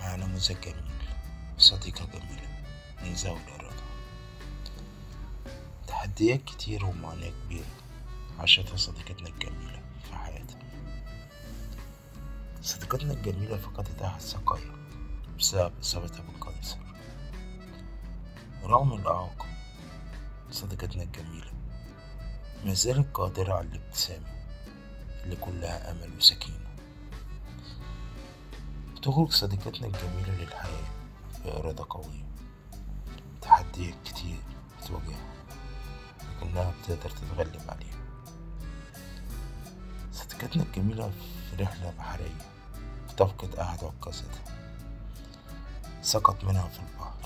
مع نموذج جميل وصديقة جميلة من ذوي الإرادة تحديات كتير ومعاناة كبيرة عاشتها صديقتنا الجميلة في حياتها صديقتنا الجميلة فقدت أحد ساقيها بسبب إصابتها بالكانسر ورغم الإعاقة صديقتنا الجميلة ما زالت قادرة على الابتسامة اللي كلها أمل وسكينة تخرج صديقتنا الجميلة للحياة بإرادة قوية تحديات كتير بتواجهها لكنها بتقدر تتغلب عليها صديقتنا الجميلة في رحلة بحرية تفقد أحد عكازاتها سقط منها في البحر